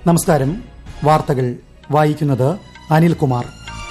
നമസ്കാരം വാർത്തകൾ വായിക്കുന്നത് അനിൽകുമാർ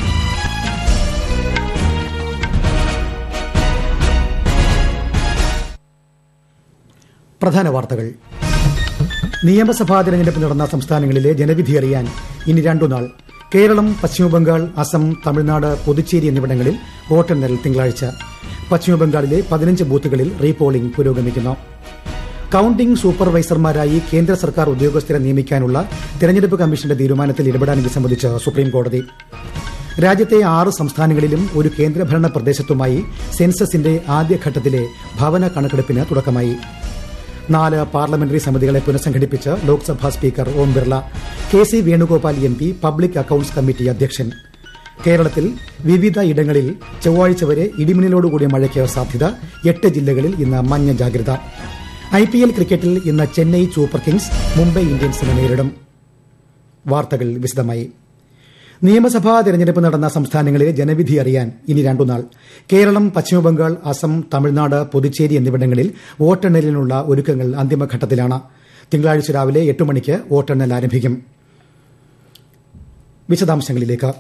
പ്രധാന വാർത്തകൾ നിയമസഭാ തെരഞ്ഞെടുപ്പ് നടന്ന സംസ്ഥാനങ്ങളിലെ ജനവിധി അറിയാൻ ഇനി രണ്ടുനാൾ കേരളം പശ്ചിമബംഗാൾ അസം തമിഴ്നാട് പുതുച്ചേരി എന്നിവിടങ്ങളിൽ വോട്ടെണ്ണൽ തിങ്കളാഴ്ച പശ്ചിമബംഗാളിലെ പതിനഞ്ച് ബൂത്തുകളിൽ റീപോളിംഗ് പുരോഗമിക്കുന്നു കൌണ്ടിംഗ് സൂപ്പർവൈസർമാരായി കേന്ദ്ര സർക്കാർ ഉദ്യോഗസ്ഥരെ നിയമിക്കാനുള്ള തെരഞ്ഞെടുപ്പ് കമ്മീഷന്റെ തീരുമാനത്തിൽ ഇടപെടാൻ ഇത് സംബന്ധിച്ച് സുപ്രീംകോടതി രാജ്യത്തെ ആറ് സംസ്ഥാനങ്ങളിലും ഒരു കേന്ദ്രഭരണ പ്രദേശത്തുമായി സെൻസസിന്റെ ആദ്യഘട്ടത്തിലെ ഭവന കണക്കെടുപ്പിന് തുടക്കമായി നാല് പാർലമെന്ററി സമിതികളെ പുനഃസംഘടിപ്പിച്ച് Lok Sabha speaker Om Birla K C Venugopal M P public accounts committee അധ്യക്ഷൻ കേരളത്തിൽ വിവിധ ഇടങ്ങളിൽ ചൊവ്വാഴ്ച വരെ ഇടിമിന്നലോടുകൂടിയ മഴയ്ക്ക് സാധ്യത എട്ട് ജില്ലകളിൽ ഇന്ന് മഞ്ഞ ജാഗ്രത ഐ പി എൽ ക്രിക്കറ്റിൽ ഇന്ന് ചെന്നൈ സൂപ്പർ കിങ്സ് മുംബൈ ഇന്ത്യൻസിനെ നേരിടും വാർത്തകൾ വിശദമായി നിയമസഭാ തെരഞ്ഞെടുപ്പ് നടന്ന സംസ്ഥാനങ്ങളിലെ ജനവിധി അറിയാൻ ഇനി രണ്ടുനാൾ കേരളം പശ്ചിമബംഗാൾ അസം തമിഴ്നാട് പുതുച്ചേരി എന്നിവിടങ്ങളിൽ വോട്ടെണ്ണലിനുള്ള ഒരുക്കങ്ങൾ അന്തിമഘട്ടത്തിലാണ് തിങ്കളാഴ്ച രാവിലെ എട്ട് മണിക്ക് വോട്ടെണ്ണൽ ആരംഭിക്കും വിശദാംശങ്ങളിലേക്ക്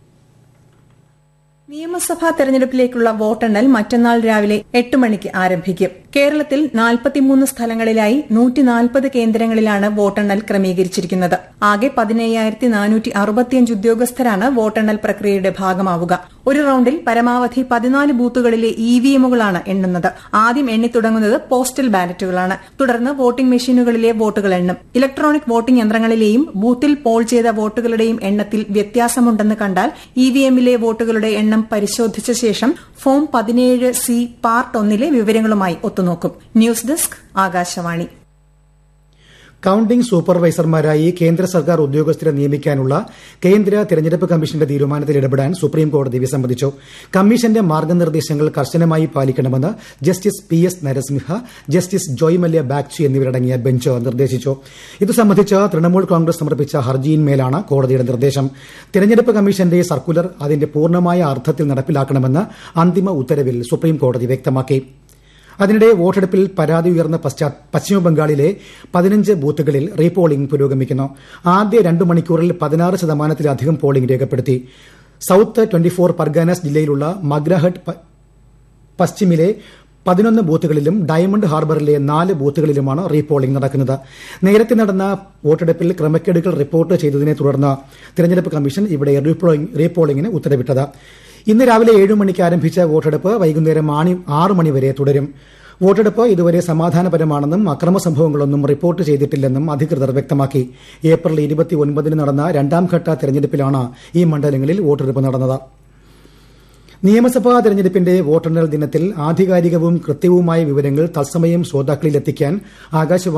നിയമസഭാ തെരഞ്ഞെടുപ്പിലേക്കുള്ള വോട്ടെണ്ണൽ മറ്റന്നാൾ രാവിലെ എട്ട് മണിക്ക് ആരംഭിക്കും കേരളത്തിൽ നാൽപ്പത്തിമൂന്ന് സ്ഥലങ്ങളിലായി നൂറ്റിനാൽപ്പത് കേന്ദ്രങ്ങളിലാണ് വോട്ടെണ്ണൽ ക്രമീകരിച്ചിരിക്കുന്നത് ആകെ പതിനയ്യായിരത്തി നാനൂറ്റി അറുപത്തിയഞ്ച് ഉദ്യോഗസ്ഥരാണ് വോട്ടെണ്ണൽ പ്രക്രിയയുടെ ഭാഗമാവുക ഒരു റൌണ്ടിൽ പരമാവധി പതിനാല് ബൂത്തുകളിലെ ഇ വി എമ്മുകളാണ് എണ്ണുന്നത് ആദ്യം എണ്ണിത്തുടങ്ങുന്നത് പോസ്റ്റൽ ബാലറ്റുകളാണ് തുടർന്ന് വോട്ടിംഗ് മെഷീനുകളിലെ വോട്ടുകൾ എണ്ണും ഇലക്ട്രോണിക് വോട്ടിംഗ് യന്ത്രങ്ങളിലെയും ബൂത്തിൽ പോൾ ചെയ്ത വോട്ടുകളുടെയും എണ്ണത്തിൽ വ്യത്യാസമുണ്ടെന്ന് കണ്ടാൽ ഇ വി എമ്മിലെ വോട്ടുകളുടെ എണ്ണം പരിശോധിച്ച ശേഷം ഫോം പതിനേഴ് സി പാർട്ട് ഒന്നിലെ വിവരങ്ങളുമായി ഒത്തുനോക്കും ന്യൂസ് ഡെസ്ക് ആകാശവാണി കൌണ്ടിംഗ് സൂപ്പർവൈസർമാരായി കേന്ദ്ര സർക്കാർ ഉദ്യോഗസ്ഥരെ നിയമിക്കാനുള്ള കേന്ദ്ര തെരഞ്ഞെടുപ്പ് കമ്മീഷന്റെ തീരുമാനത്തിൽ ഇടപെടാൻ സുപ്രീംകോടതി വിസമ്മതിച്ചു കമ്മീഷന്റെ മാർഗ്ഗനിർദ്ദേശങ്ങൾ കർശനമായി പാലിക്കണമെന്ന് justice P S Narasimha justice Joymalya Bagchi എന്നിവരടങ്ങിയ ബെഞ്ച് നിർദ്ദേശിച്ചു ഇത് സംബന്ധിച്ച് തൃണമൂൽ കോൺഗ്രസ് സമർപ്പിച്ച ഹർജിയിന്മേലാണ് കോടതിയുടെ നിർദ്ദേശം തെരഞ്ഞെടുപ്പ് കമ്മീഷന്റെ സർക്കുലർ അതിന്റെ പൂർണ്ണമായ അർത്ഥത്തിൽ നടപ്പിലാക്കണമെന്ന് അന്തിമ ഉത്തരവിൽ സുപ്രീംകോടതി വ്യക്തമാക്കി അതിനിടെ വോട്ടെടുപ്പിൽ പരാതി ഉയർന്ന പശ്ചിമബംഗാളിലെ പതിനഞ്ച് ബൂത്തുകളിൽ റീപോളിംഗ് പുരോഗമിക്കുന്നു ആദ്യ രണ്ടു മണിക്കൂറിൽ പതിനാറ് ശതമാനത്തിലധികം പോളിംഗ് രേഖപ്പെടുത്തി സൌത്ത് ട്വന്റി ഫോർ പർഗാനസ് ജില്ലയിലുള്ള മഗ്രഹട്ട് പശ്ചിമിലെ പതിനൊന്ന് ബൂത്തുകളിലും ഡയമണ്ട് ഹാർബറിലെ നാല് ബൂത്തുകളിലുമാണ് റീപോളിംഗ് നടക്കുന്നത് നേരത്തെ നടന്ന വോട്ടെടുപ്പിൽ ക്രമക്കേടുകൾ റിപ്പോർട്ട് ചെയ്തതിനെ തുടർന്ന് തെരഞ്ഞെടുപ്പ് കമ്മീഷൻ ഇവിടെ റീപോളിംഗിന് ഉത്തരവിട്ടത് ഇന്ന് രാവിലെ ഏഴ് മണിക്ക് ആരംഭിച്ച വോട്ടെടുപ്പ് വൈകുന്നേരം ആറ് മണിവരെ തുടരും വോട്ടെടുപ്പ് ഇതുവരെ സമാധാനപരമാണെന്നും അക്രമ സംഭവങ്ങളൊന്നും റിപ്പോർട്ട് ചെയ്തിട്ടില്ലെന്നും അധികൃതർ വ്യക്തമാക്കി ഏപ്രിൽ ഇരുപത്തിയൊൻപതിന് നടന്ന രണ്ടാംഘട്ട തെരഞ്ഞെടുപ്പിലാണ് ഈ മണ്ഡലങ്ങളിൽ വോട്ടെടുപ്പ് നടന്നത് നിയമസഭാ തെരഞ്ഞെടുപ്പിന്റെ വോട്ടെണ്ണൽ ദിനത്തിൽ ആധികാരികവും കൃത്യവുമായ വിവരങ്ങൾ തത്സമയം ശ്രോതാക്കളിലെത്തിക്കാൻ ആകാശവാണി